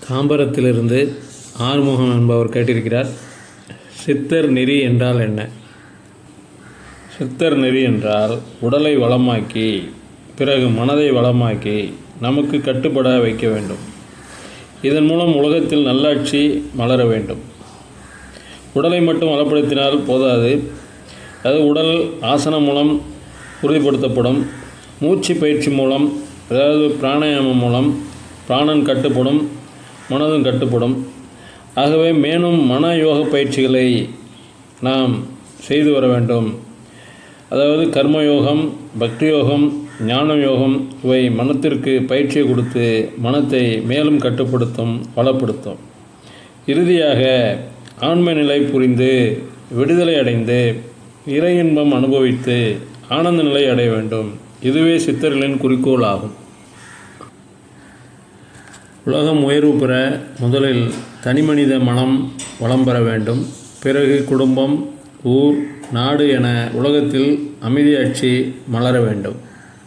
தாம்பரத்திலிருந்து ஆறுமுகம் என்பவர் கேட்டிருக்கிறார் சித்தர் நெறி என்றால் என்ன சித்தர் நெறி என்றால் உடலை வளமாக்கி பிறகு மனதை வளமாக்கி நமக்கு கட்டுப்பட வைக்க வேண்டும் இதன் மூலம் உலகத்தில் நல்லாட்சி மலர வேண்டும் உடலை மட்டும் வளப்படுத்தினால் போதாது அது உடல் ஆசனம் மூலம் உறுதிப்படுத்தப்படும் மூச்சு பயிற்சி மூலம் அதாவது பிராணாயாமம் மூலம் பிராணன் கட்டுப்படும் மனதும் கட்டுப்படும் ஆகவே மேலும் மன யோக பயிற்சிகளை நாம் செய்து வர வேண்டும் அதாவது கர்மயோகம் பக்தி யோகம் ஞான யோகம் இவை மனத்திற்கு பயிற்சியை கொடுத்து மனத்தை மேலும் கட்டுப்படுத்தும் வளப்படுத்தும் இறுதியாக ஆன்ம நிலை புரிந்து விடுதலை அடைந்து இறை இன்பம் அனுபவித்து ஆனந்த நிலை அடைய வேண்டும் இதுவே சித்தர்களின் குறிக்கோள் ஆகும் உலகம் உயர்வு பெற முதலில் தனிமனித மனம் வளம் பெற வேண்டும் பிறகு குடும்பம் ஊர் நாடு என உலகத்தில் அமைதியாட்சி மலர வேண்டும்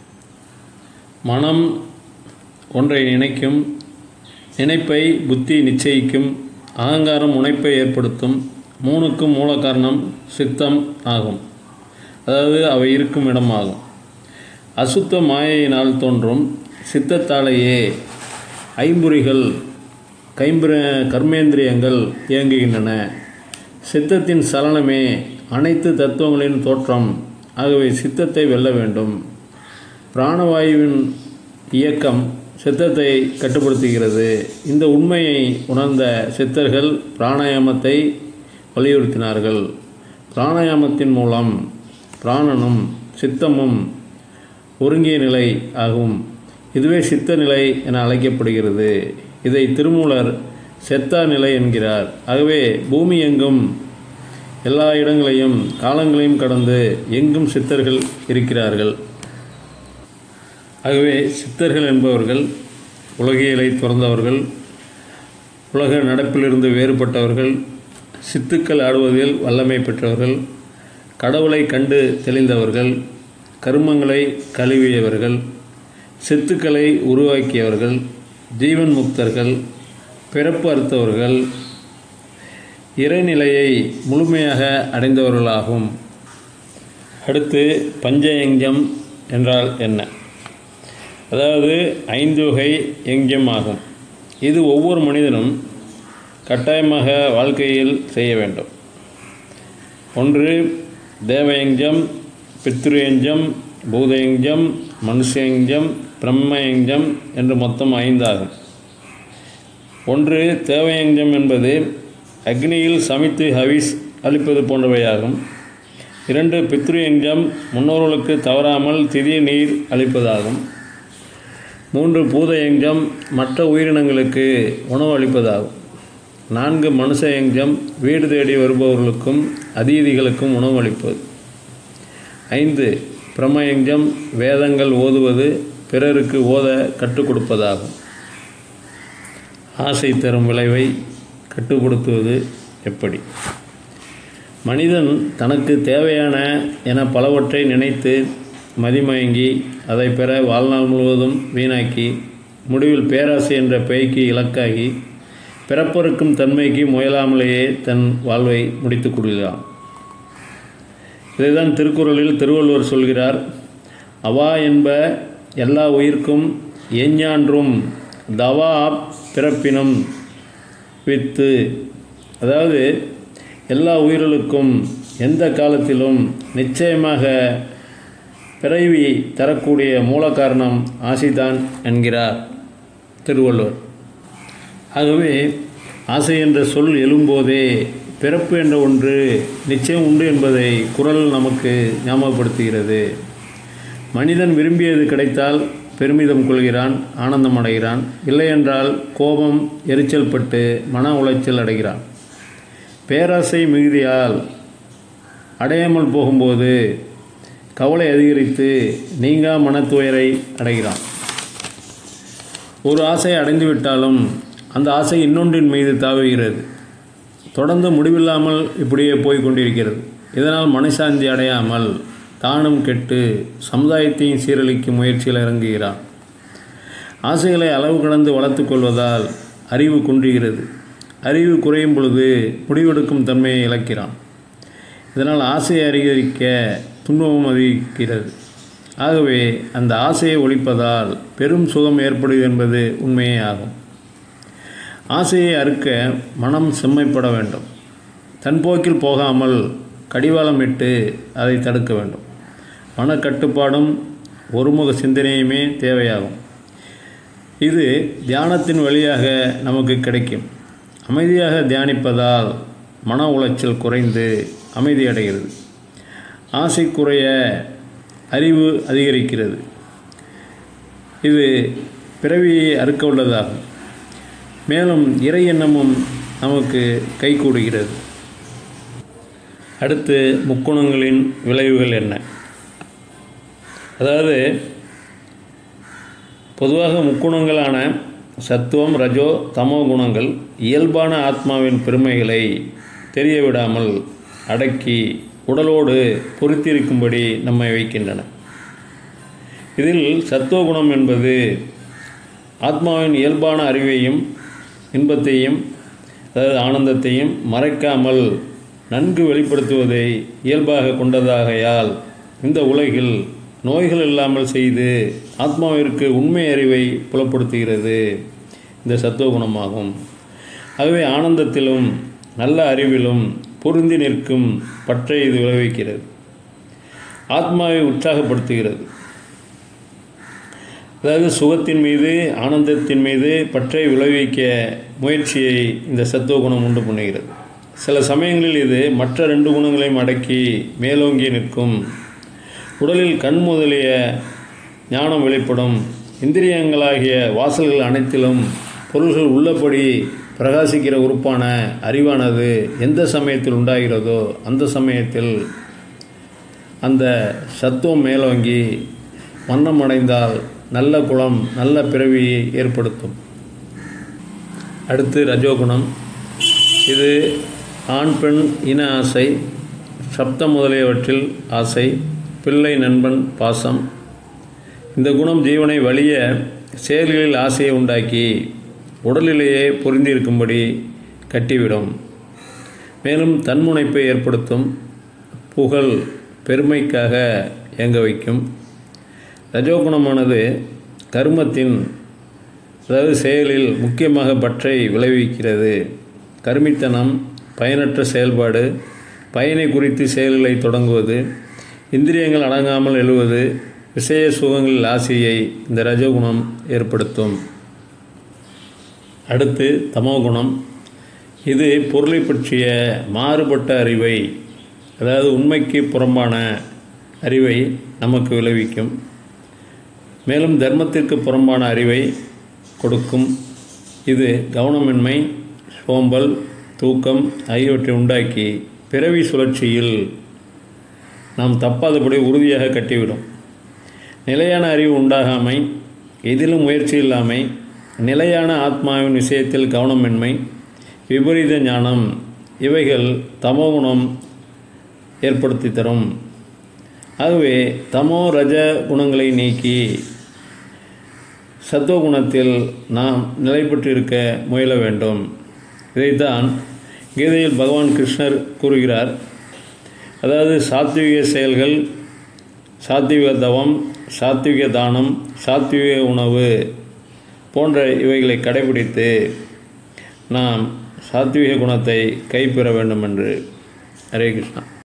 மனம் ஒன்றை நினைக்கும் நினைப்பை புத்தி நிச்சயிக்கும் அகங்காரம் முனைப்பை ஏற்படுத்தும் மூணுக்கும் மூல காரணம் சித்தம் ஆகும் அதாவது அவை இருக்கும் இடமாகும் அசுத்த மாயையினால் தோன்றும் சித்தத்தாலேயே ஐம்புரிகள் கைம்புர கர்மேந்திரியங்கள் இயங்குகின்றன சித்தத்தின் சலனமே அனைத்து தத்துவங்களின் தோற்றம் ஆகவே சித்தத்தை வெல்ல வேண்டும் பிராணவாயுவின் இயக்கம் சித்தத்தை கட்டுப்படுத்துகிறது இந்த உண்மையை உணர்ந்த சித்தர்கள் பிராணாயாமத்தை வலியுறுத்தினார்கள் பிராணாயாமத்தின் மூலம் பிராணனும் சித்தமும் ஒருங்கிய நிலை ஆகும் இதுவே சித்த நிலை என அழைக்கப்படுகிறது இதை திருமூலர் செத்தா நிலை என்கிறார் ஆகவே பூமி எங்கும் எல்லா இடங்களையும் காலங்களையும் கடந்து எங்கும் சித்தர்கள் இருக்கிறார்கள் ஆகவே சித்தர்கள் என்பவர்கள் உலகியலை துறந்தவர்கள் உலக நடப்பிலிருந்து வேறுபட்டவர்கள் சித்துக்கள் ஆடுவதில் வல்லமை பெற்றவர்கள் கடவுளை கண்டு தெளிந்தவர்கள் கருமங்களை கழுவியவர்கள் சித்துக்களை உருவாக்கியவர்கள் ஜீவன் முக்தர்கள் பிறப்பு அறுத்தவர்கள் இறைநிலையை முழுமையாக அடைந்தவர்களாகும் அடுத்து பஞ்சயங்கம் என்றால் என்ன அதாவது ஐந்து வகை யங்கியம் ஆகும் இது ஒவ்வொரு மனிதனும் கட்டாயமாக வாழ்க்கையில் செய்ய வேண்டும் ஒன்று தேவயஞ்சம் பித்ருயஞ்சம் பூதயஞ்சம் மனுஷயஞ்சம் பிரம்மயஞ்சம் என்று மொத்தம் ஐந்தாகும் ஒன்று தேவயஞ்சம் என்பது அக்னியில் சமைத்து ஹவிஸ் அளிப்பது போன்றவையாகும் இரண்டு பித்ருயஞ்சம் முன்னோர்களுக்கு தவறாமல் திதி நீர் அளிப்பதாகும் மூன்று பூதயஞ்சம் மற்ற உயிரினங்களுக்கு உணவு அளிப்பதாகும் நான்கு மனுஷயஞ்சம் வீடு தேடி வருபவர்களுக்கும் அதீதிகளுக்கும் உணவு அளிப்பது ஐந்து பிரமயஞ்சம் வேதங்கள் ஓதுவது பிறருக்கு ஓத கற்றுக் கொடுப்பதாகும் ஆசை தரும் விளைவை கட்டுப்படுத்துவது எப்படி மனிதன் தனக்கு தேவையான என பலவற்றை நினைத்து மதிமயங்கி அதை பெற வாழ்நாள் முழுவதும் வீணாக்கி முடிவில் பேராசை என்ற பெய்க்கு இலக்காகி பிறப்பறுக்கும் தன்மைக்கு முயலாமலேயே தன் வாழ்வை முடித்துக் கொள்கிறான் இதைதான் திருக்குறளில் திருவள்ளுவர் சொல்கிறார் அவா என்ப எல்லா உயிர்க்கும் எஞ்ஞான்றும் தவா பிறப்பினும் வித்து அதாவது எல்லா உயிர்களுக்கும் எந்த காலத்திலும் நிச்சயமாக பிறவி தரக்கூடிய மூல காரணம் ஆசைதான் என்கிறார் திருவள்ளுவர் ஆகவே ஆசை என்ற சொல் எழும்போதே பிறப்பு என்ற ஒன்று நிச்சயம் உண்டு என்பதை குரல் நமக்கு ஞாபகப்படுத்துகிறது மனிதன் விரும்பியது கிடைத்தால் பெருமிதம் கொள்கிறான் ஆனந்தம் அடைகிறான் இல்லையென்றால் கோபம் எரிச்சல் பட்டு மன உளைச்சல் அடைகிறான் பேராசை மிகுதியால் அடையாமல் போகும்போது கவலை அதிகரித்து நீங்கா மனத்துயரை அடைகிறான் ஒரு ஆசை அடைந்துவிட்டாலும் அந்த ஆசை இன்னொன்றின் மீது தாவுகிறது தொடர்ந்து முடிவில்லாமல் இப்படியே போய் கொண்டிருக்கிறது இதனால் மனசாந்தி அடையாமல் தானும் கெட்டு சமுதாயத்தையும் சீரழிக்கும் முயற்சியில் இறங்குகிறான் ஆசைகளை அளவு கடந்து வளர்த்து கொள்வதால் அறிவு குன்றுகிறது அறிவு குறையும் பொழுது முடிவெடுக்கும் தன்மையை இழக்கிறான் இதனால் ஆசையை அதிகரிக்க துன்பமும் அதிகரிக்கிறது ஆகவே அந்த ஆசையை ஒழிப்பதால் பெரும் சுகம் ஏற்படுகிறது என்பது உண்மையே ஆகும் ஆசையை அறுக்க மனம் செம்மைப்பட வேண்டும் தன் போக்கில் போகாமல் கடிவாளமிட்டு அதை தடுக்க வேண்டும் மனக்கட்டுப்பாடும் ஒருமுக சிந்தனையுமே தேவையாகும் இது தியானத்தின் வழியாக நமக்கு கிடைக்கும் அமைதியாக தியானிப்பதால் மன உளைச்சல் குறைந்து அமைதி அடைகிறது ஆசை குறைய அறிவு அதிகரிக்கிறது இது பிறவியை அறுக்க உள்ளதாகும் மேலும் இறை எண்ணமும் நமக்கு கைகூடுகிறது அடுத்து முக்குணங்களின் விளைவுகள் என்ன அதாவது பொதுவாக முக்குணங்களான சத்துவம் ரஜோ தமோ குணங்கள் இயல்பான ஆத்மாவின் பெருமைகளை தெரிய விடாமல் அடக்கி உடலோடு பொருத்தியிருக்கும்படி நம்மை வைக்கின்றன இதில் சத்துவ குணம் என்பது ஆத்மாவின் இயல்பான அறிவையும் இன்பத்தையும் அதாவது ஆனந்தத்தையும் மறைக்காமல் நன்கு வெளிப்படுத்துவதை இயல்பாக கொண்டதாகையால் இந்த உலகில் நோய்கள் இல்லாமல் செய்து ஆத்மாவிற்கு உண்மை அறிவை புலப்படுத்துகிறது இந்த சத்துவ குணமாகும் ஆகவே ஆனந்தத்திலும் நல்ல அறிவிலும் பொருந்தி நிற்கும் பற்றை இது விளைவிக்கிறது ஆத்மாவை உற்சாகப்படுத்துகிறது அதாவது சுகத்தின் மீது ஆனந்தத்தின் மீது பற்றை விளைவிக்க முயற்சியை இந்த சத்துவ குணம் உண்டு பண்ணுகிறது சில சமயங்களில் இது மற்ற ரெண்டு குணங்களையும் அடக்கி மேலோங்கி நிற்கும் உடலில் கண் முதலிய ஞானம் வெளிப்படும் இந்திரியங்களாகிய வாசல்கள் அனைத்திலும் பொருள்கள் உள்ளபடி பிரகாசிக்கிற உறுப்பான அறிவானது எந்த சமயத்தில் உண்டாகிறதோ அந்த சமயத்தில் அந்த சத்துவம் மேலோங்கி மன்னம் அடைந்தால் நல்ல குணம் நல்ல பிறவியை ஏற்படுத்தும் அடுத்து ரஜோகுணம் இது ஆண் பெண் இன ஆசை சப்தம் முதலியவற்றில் ஆசை பிள்ளை நண்பன் பாசம் இந்த குணம் ஜீவனை வலிய செயல்களில் ஆசையை உண்டாக்கி உடலிலேயே பொருந்திருக்கும்படி கட்டிவிடும் மேலும் தன்முனைப்பை ஏற்படுத்தும் புகழ் பெருமைக்காக இயங்க வைக்கும் ரஜோகுணமானது கர்மத்தின் அதாவது செயலில் முக்கியமாக பற்றை விளைவிக்கிறது கருமித்தனம் பயனற்ற செயல்பாடு பயனை குறித்து செயல்களை தொடங்குவது இந்திரியங்கள் அடங்காமல் எழுவது விஷய சுகங்களில் ஆசையை இந்த ரஜகுணம் ஏற்படுத்தும் அடுத்து தமோகுணம் இது பொருளை பற்றிய மாறுபட்ட அறிவை அதாவது உண்மைக்கு புறம்பான அறிவை நமக்கு விளைவிக்கும் மேலும் தர்மத்திற்கு புறம்பான அறிவை கொடுக்கும் இது கவனமின்மை சோம்பல் தூக்கம் ஆகியவற்றை உண்டாக்கி பிறவி சுழற்சியில் நாம் தப்பாதபடி உறுதியாக கட்டிவிடும் நிலையான அறிவு உண்டாகாமை எதிலும் முயற்சி இல்லாமை நிலையான ஆத்மாவின் விஷயத்தில் கவனமின்மை விபரீத ஞானம் இவைகள் தமோகுணம் ஏற்படுத்தி தரும் ஆகவே தமோ ரஜ குணங்களை நீக்கி சத்துவகுணத்தில் நாம் நிலை பெற்றிருக்க முயல வேண்டும் இதைத்தான் கீதையில் பகவான் கிருஷ்ணர் கூறுகிறார் அதாவது சாத்விக செயல்கள் சாத்விக தவம் சாத்விக தானம் சாத்விக உணவு போன்ற இவைகளை கடைபிடித்து நாம் சாத்விக குணத்தை கைப்பெற வேண்டும் என்று ஹரே கிருஷ்ணா